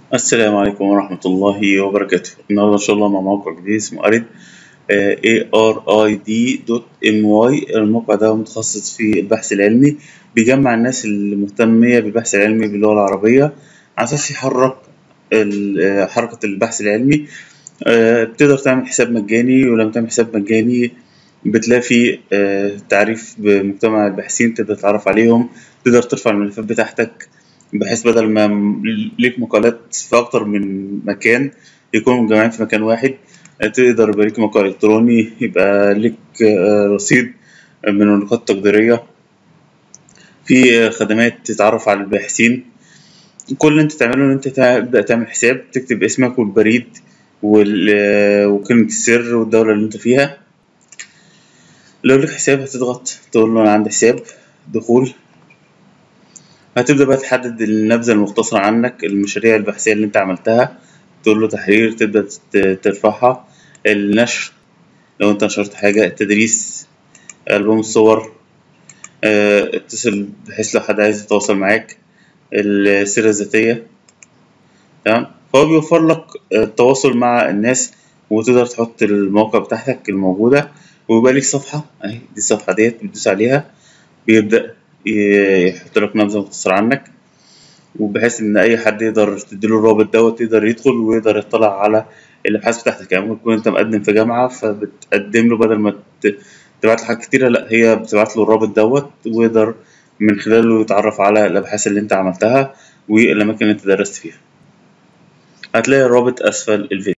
السلام عليكم ورحمة الله وبركاته النهاردة إن شاء الله مع موقع جديد اسمه أريد arid.my الموقع ده متخصص في البحث العلمي بيجمع الناس المهتمية بالبحث العلمي باللغة العربية على أساس يحرك ال- آه، حركة البحث العلمي آه، بتقدر تعمل حساب مجاني ولما تعمل حساب مجاني بتلاقي فيه آه، تعريف بمجتمع الباحثين تقدر تتعرف عليهم تقدر ترفع الملفات بتاعتك بحيث بدل ما م- ليك مقالات في أكتر من مكان يكونوا مجمعين في مكان واحد تقدر يبقى ليك موقع إلكتروني يبقى ليك آه، رصيد من النقاط التقديرية في آه، خدمات تتعرف على الباحثين كل اللي انت تعمله ان انت تبدأ تعمل حساب تكتب اسمك والبريد وال- آه، وكلمة السر والدولة اللي انت فيها لو لك حساب هتضغط تقول له انا عندي حساب دخول هتبدأ بقى تحدد النبذة المختصرة عنك المشاريع البحثية اللي انت عملتها تقول له تحرير تبدأ تت- ترفعها النشر لو انت نشرت حاجة التدريس ألبوم الصور آه، اتصل بحيث لو حد عايز يتواصل معاك السيرة الذاتية تمام فهو بيوفر لك التواصل مع الناس وتقدر تحط الموقع بتاعتك الموجودة ويبقى ليك صفحة اهي دي الصفحة ديت بتدوس عليها بيبدأ ي- يحط لك نبذة مختصرة عنك وبحيث إن أي حد يقدر تديله الرابط دوت يقدر يدخل ويقدر يطلع على الأبحاث بتاعتك يعني ممكن تكون أنت مقدم في جامعة فبتقدم له بدل ما ت- تبعت له حاجات كتيرة لأ هي بتبعت له الرابط دوت ويقدر من خلاله يتعرف على الأبحاث اللي أنت عملتها والأماكن اللي أنت درست فيها هتلاقي الرابط أسفل الفيديو